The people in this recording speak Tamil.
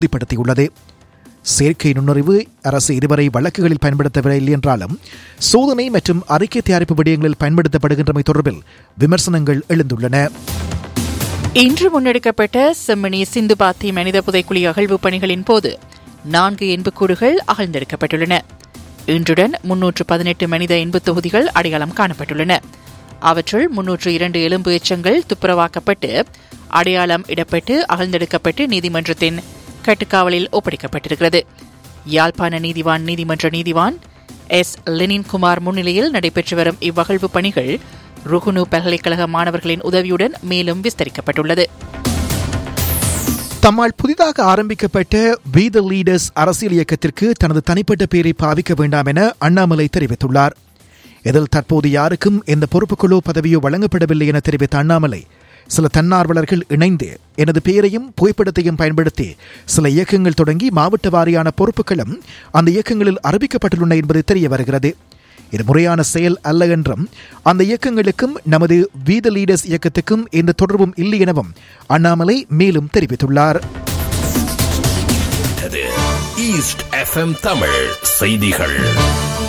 உறுதிப்படுத்தியுள்ளது செயற்கை நுண்ணறிவு அரசு இதுவரை வழக்குகளில் பயன்படுத்தவில்லை என்றாலும் சோதனை மற்றும் அறிக்கை தயாரிப்பு விடயங்களில் பயன்படுத்தப்படுகின்றமை தொடர்பில் விமர்சனங்கள் எழுந்துள்ளன இன்று முன்னெடுக்கப்பட்ட செம்மணி சிந்துபாத்தி மனித புதைக்குழி அகழ்வு பணிகளின் போது நான்கு எண்புக்கூடுகள் அகழ்ந்தெடுக்கப்பட்டுள்ளன இன்றுடன் முன்னூற்று பதினெட்டு மனித எண்பு தொகுதிகள் அடையாளம் காணப்பட்டுள்ளன அவற்றுள் முன்னூற்று இரண்டு எலும்பு எச்சங்கள் துப்புரவாக்கப்பட்டு அடையாளம் இடப்பட்டு அகழ்ந்தெடுக்கப்பட்டு நீதிமன்றத்தின் கட்டுக்காவலில் ஒப்படைக்கப்பட்டிருக்கிறது யாழ்ப்பாண நீதிவான் நீதிமன்ற நீதிவான் எஸ் லெனின்குமார் முன்னிலையில் நடைபெற்று வரும் இவ்வகழ்வு பணிகள் ருகுனு பல்கலைக்கழக மாணவர்களின் உதவியுடன் மேலும் விஸ்தரிக்கப்பட்டுள்ளது தம்மால் புதிதாக ஆரம்பிக்கப்பட்ட வி த லீடர்ஸ் அரசியல் இயக்கத்திற்கு தனது தனிப்பட்ட பெயரை பாவிக்க வேண்டாம் என அண்ணாமலை தெரிவித்துள்ளார் இதில் தற்போது யாருக்கும் எந்த பொறுப்புகளோ பதவியோ வழங்கப்படவில்லை என தெரிவித்த அண்ணாமலை சில தன்னார்வலர்கள் இணைந்து எனது பெயரையும் புகைப்படத்தையும் பயன்படுத்தி சில இயக்கங்கள் தொடங்கி மாவட்ட வாரியான பொறுப்புகளும் அந்த இயக்கங்களில் அறிவிக்கப்பட்டுள்ளன என்பது தெரிய வருகிறது இது முறையான செயல் அல்ல என்றும் அந்த இயக்கங்களுக்கும் நமது வீத லீடர்ஸ் இயக்கத்துக்கும் எந்த தொடர்பும் இல்லை எனவும் அண்ணாமலை மேலும் தெரிவித்துள்ளார் ஈஸ்ட் எஃப்எம் தமிழ் செய்திகள்